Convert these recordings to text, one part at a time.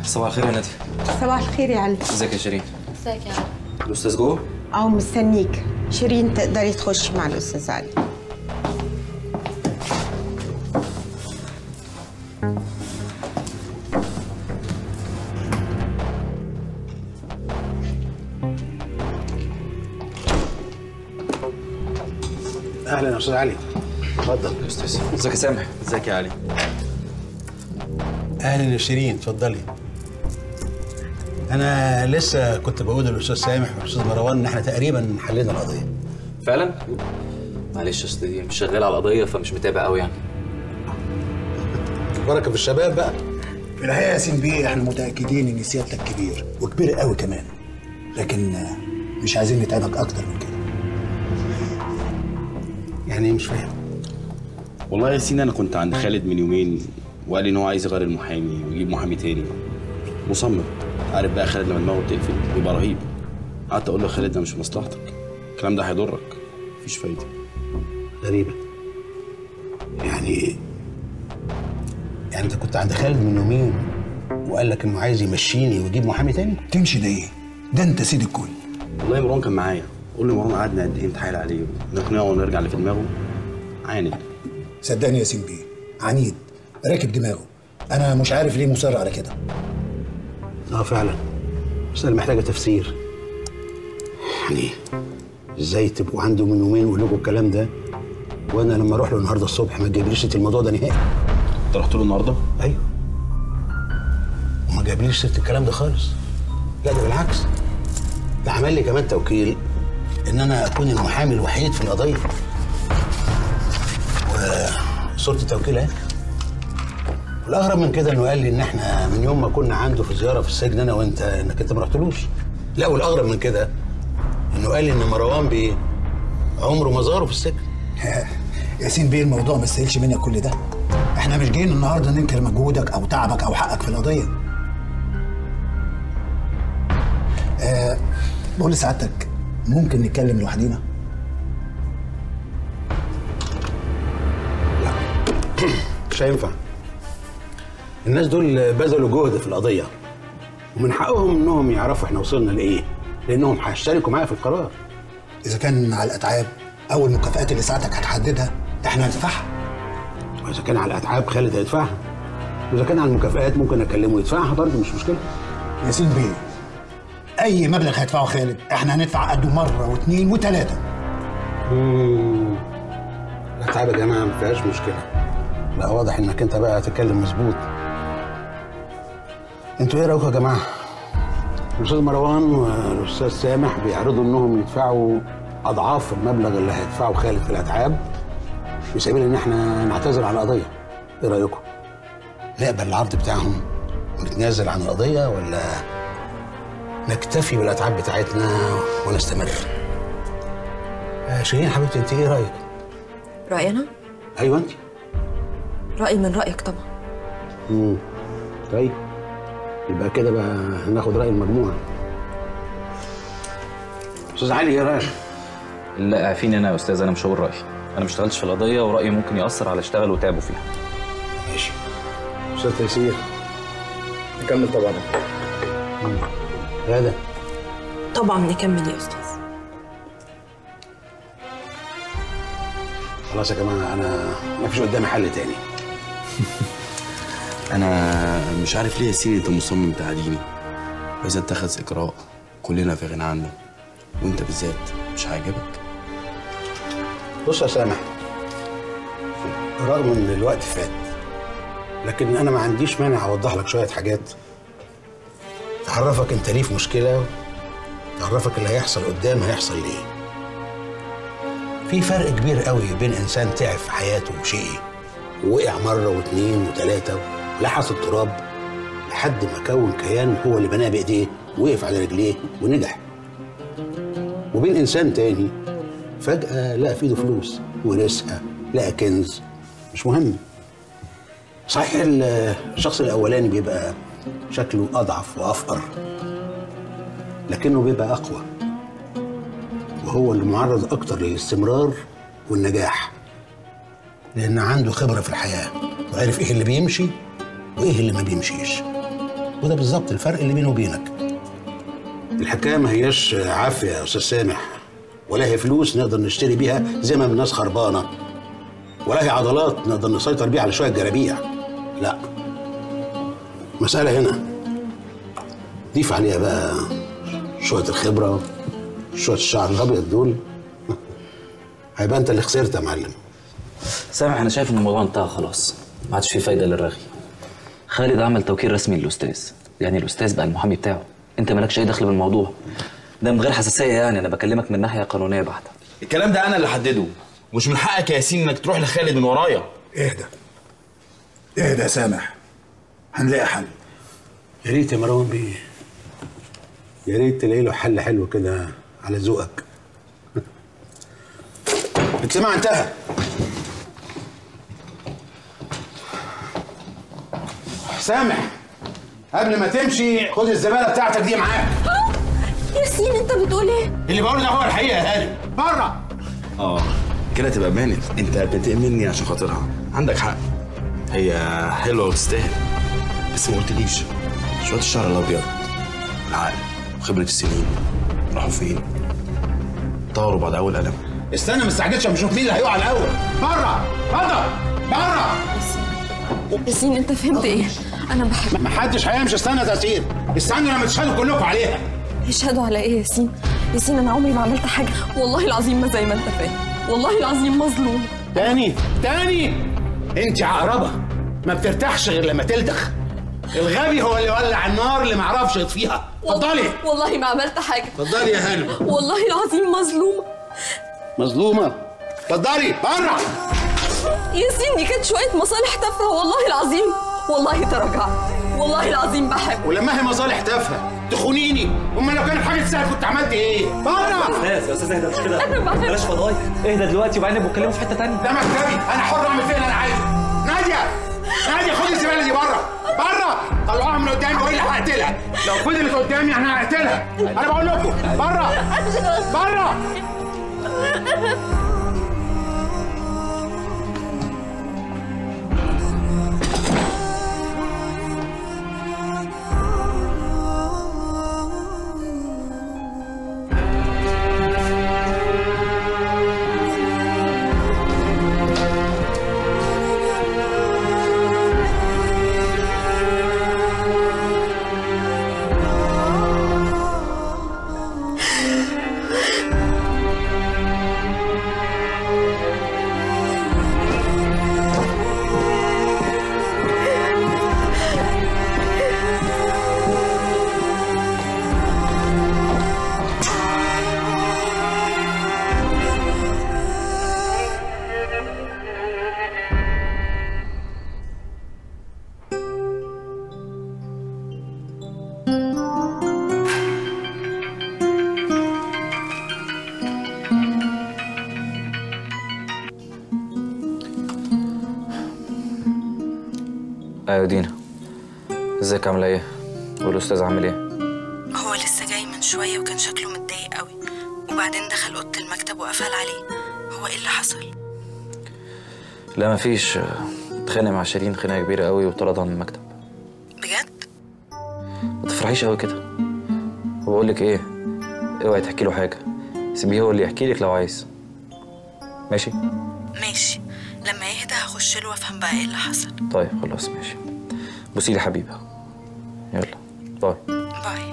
صباح الخير يا نادي صباح الخير يا علي ازيك يا شيرين ازيك يا علي الاستاذ جوه اهو مستنيك شيرين تقدري تخشي مع الاستاذ علي اهلا يا استاذ علي اتفضل يا استاذ ازيك يا سامح ازيك يا علي اهلا يا شيرين اتفضلي انا لسه كنت بقول للاستاذ سامح والاستاذ مروان ان احنا تقريبا حلينا القضيه فعلا معلش اصل دي مش شغال على القضيه فمش متابع قوي يعني بركه في الشباب بقى في الحقيقه يا ياسين بيه احنا متاكدين ان سيادتك كبير وكبير قوي كمان لكن آه، مش عايزين نتعبك اكتر من كده يعني مش فاهم والله يا سيدي انا كنت عند خالد من يومين وقال لي ان هو عايز يغير المحامي ويجيب محامي تاني مصمم عارف بقى خالد لما دماغه تقفل بيبقى رهيب قعدت اقول له خالد ده مش في مصلحتك الكلام ده هيضرك مفيش فايده غريبه يعني يعني انت كنت عند خالد من يومين وقال لك انه عايز يمشيني ويجيب محامي تاني تمشي ده ايه ده انت سيد الكل والله مروان كان معايا قول لي مروان قعدنا قد ايه نتحايل عليه ونقنعه ونرجع اللي في دماغه عاند صدقني يا ياسين بيه عنيد راكب دماغه انا مش عارف ليه مصر على كده اه فعلا بس انا محتاجه تفسير يعني ازاي تبقوا عنده من يومين ويقول لكم الكلام ده وانا لما اروح له النهارده الصبح ما تجيبليش سيره الموضوع ده نهائي انت رحت له النهارده ايوه وما جابليش سيره الكلام ده خالص لا ده بالعكس ده عمل لي كمان توكيل ان انا اكون المحامي الوحيد في القضيه وصورة التوكيل اهي والاغرب من كده انه قال لي ان احنا من يوم ما كنا عنده في زياره في السجن انا وانت انك انت ما رحتلوش لا والاغرب من كده انه قال لي ان مروان بيه عمره ما زاره في السجن ياسين بيه الموضوع ما يستاهلش منك كل ده احنا مش جايين النهارده ننكر مجهودك او تعبك او حقك في القضيه آه بقول لسعادتك ممكن نتكلم لوحدينا مش هينفع الناس دول بذلوا جهد في القضيه ومن حقهم انهم يعرفوا احنا وصلنا لايه لانهم هيشتركوا معايا في القرار اذا كان على الاتعاب او المكافآت اللي ساعتك هتحددها احنا هندفعها واذا كان على الاتعاب خالد هيدفعها واذا كان على المكافآت ممكن اكلمه يدفعها برضه مش مشكله ياسين بيه اي مبلغ هيدفعه خالد احنا هندفع قده مره واثنين وثلاثه مم. الاتعاب يا جماعه ما فيهاش مشكله لا واضح انك انت بقى هتتكلم مظبوط انتوا ايه رايكم يا جماعه الاستاذ مروان والاستاذ سامح بيعرضوا انهم يدفعوا اضعاف المبلغ اللي هيدفعه خالد في الاتعاب في سبيل ان احنا نعتذر عن القضيه ايه رايكم نقبل العرض بتاعهم ونتنازل عن القضيه ولا نكتفي بالاتعاب بتاعتنا ونستمر آه، شيرين حبيبتي انت ايه رايك رأيي أنا؟ ايوه انت رأيي من رأيك طبعا امم طيب يبقى كده بقى هناخد راي المجموعه استاذ علي ايه رايك لا عارفين انا يا استاذ انا مش هقول رايي انا ما اشتغلتش في القضيه ورايي ممكن ياثر على اشتغل وتعبوا فيها ماشي استاذ تيسير نكمل طبعا غدا طبعا نكمل يا أستاذ خلاص يا جماعه انا ما فيش قدامي حل تاني انا مش عارف ليه يا سيدي انت مصمم تعاديني واذا اتخذ اجراء كلنا في غنى عنه وانت بالذات مش هيعجبك بص يا سامح رغم ان الوقت فات لكن انا ما عنديش مانع اوضح لك شويه حاجات تعرفك انت ليه في مشكله تعرفك اللي هيحصل قدام هيحصل ليه في فرق كبير قوي بين انسان تعب في حياته وشقي ووقع مره واثنين وثلاثه لحس التراب لحد ما كون كيان هو اللي بناه بايديه وقف على رجليه ونجح وبين انسان تاني فجاه لقى في ايده فلوس ورزقه لقى كنز مش مهم صحيح ال- الشخص الاولاني بيبقى شكله اضعف وافقر لكنه بيبقى اقوى وهو اللي معرض اكتر للاستمرار والنجاح لان عنده خبره في الحياه وعرف ايه اللي بيمشي وايه اللي ما بيمشيش وده بالظبط الفرق اللي بيني وبينك الحكايه ما هياش عافيه يا استاذ سامح ولا هي فلوس نقدر نشتري بيها زي ما الناس خربانه ولا هي عضلات نقدر نسيطر بيها على شويه جرابيع لا مسألة هنا ضيف عليها بقى شوية الخبرة شوية الشعر الأبيض دول هيبقى أنت اللي خسرت يا معلم سامح انا شايف ان الموضوع انتهى خلاص ما عادش فيه فايده للرغي خالد عمل توكيل رسمي للاستاذ يعني الاستاذ بقى المحامي بتاعه انت مالكش اي دخل بالموضوع ده من غير حساسيه يعني انا بكلمك من ناحيه قانونيه بحته الكلام ده انا اللي حدده مش من حقك يا ياسين انك تروح لخالد من ورايا اهدى اهدى يا سامح هنلاقي حل يا ريت يا مروان بيه يا ريت تلاقي له حل حلو كده على ذوقك الاجتماع انتهى سامح قبل ما تمشي خد الزباله بتاعتك دي معاك ياسين انت بتقول ايه؟ اللي بقوله ده هو الحقيقه يا هاني بره اه كده تبقى بانت انت بتأمني عشان خاطرها عندك حق هي حلوه وتستاهل بس ما قلتليش شويه الشعر الابيض العقل وخبره السنين راحوا فين طاروا بعد اول قلم استنى ما استعجلش اما اشوف مين اللي هيقع الاول بره اتفضل بره ياسين انت فهمت ايه؟ انا بحب ما حدش هيمشي استنى يا تسير استنوا لما تشهدوا كلكم عليها يشهدوا على ايه يا ياسين؟ ياسين انا عمري ما عملت حاجه والله العظيم ما زي ما انت فاهم والله العظيم مظلوم تاني تاني انت عقربه ما بترتاحش غير لما تلدخ الغبي هو اللي ولع النار اللي ما عرفش يطفيها اتفضلي والله ما عملت حاجه اتفضلي يا هانم والله العظيم مظلومه مظلومه اتفضلي بره ياسين دي كانت شويه مصالح تافهه والله العظيم والله تراجعت والله العظيم بحب ولما هي مصالح تافهه تخونيني امال لو كانت حاجه تسهل كنت عملت ايه بره استاذ يا استاذ اهدى مش كده أنا بحب- بلاش فضايح اهدى دلوقتي وبعدين بتكلموا في حته تانية ده مكتبي انا حر اعمل فيه اللي انا عايزه ناديه ناديه خدي الزباله دي بره بره طلعوها من قدامي والا هقتلها لو فضلت قدامي انا هقتلها انا بقول لكم بره بره ايوه دينا ازيك عامله ايه والاستاذ عامل ايه هو لسه جاي من شوية وكان شكله متضايق قوي وبعدين دخل أوضة المكتب وقفل عليه هو إيه اللي حصل؟ لا مفيش اتخانق مع شيرين خناقه كبيره قوي وطردها من المكتب بجد؟ ما تفرحيش قوي كده وبقول لك ايه اوعي تحكي له حاجه سيبيه هو اللي يحكي لك لو عايز ماشي ماشي لما يهدى هخش له وافهم بقى ايه اللي حصل طيب خلاص ماشي بصي لي حبيبه يلا باي باي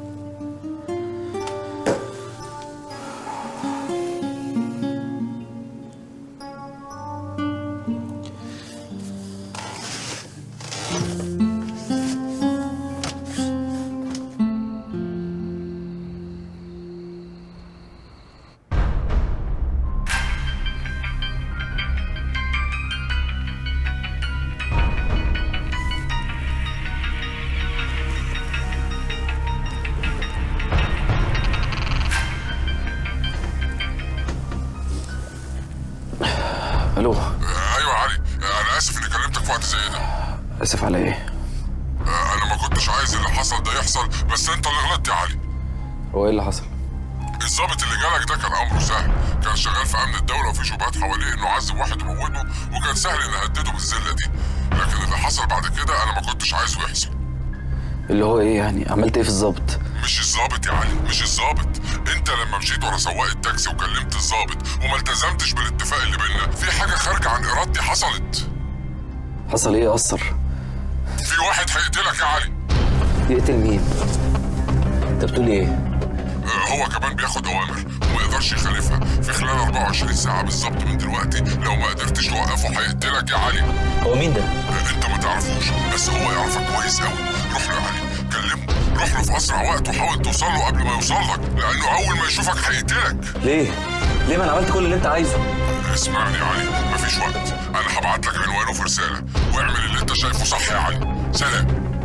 الو ايوه يا علي انا اسف اني كلمتك في وقت زي ده اسف على ايه انا ما كنتش عايز اللي حصل ده يحصل بس انت اللي غلطت يا علي هو ايه اللي حصل الضابط اللي جالك ده كان امره سهل كان شغال في امن الدوله وفي شبهات حواليه انه عذب واحد وموته وكان سهل ان اهدده بالذله دي لكن اللي حصل بعد كده انا ما كنتش عايزه يحصل اللي هو ايه يعني عملت ايه في الظابط مش الظابط يا علي مش الظابط انت لما مشيت ورا سواق التاكسي وكلمت الظابط وما التزمتش بالاتفاق اللي بينا في حاجه خارجه عن ارادتي حصلت حصل ايه اثر في واحد هيقتلك يا علي يقتل مين انت بتقول ايه آه، هو كمان بياخد اوامر وما يقدرش يخالفها في خلال 24 ساعه بالظبط من دلوقتي لو ما قدرتش توقفه هيقتلك يا علي هو مين ده آه، انت ما تعرفوش بس هو يعرفك كويس قوي روح له يا علي كلمه روح له في اسرع وقت وحاول توصل له قبل ما يوصل لك لانه اول ما يشوفك هيقتلك ليه ليه ما انا عملت كل اللي انت عايزه اسمعني يا علي مفيش وقت انا هبعت لك عنوانه في رساله واعمل اللي انت شايفه صح يا علي سلام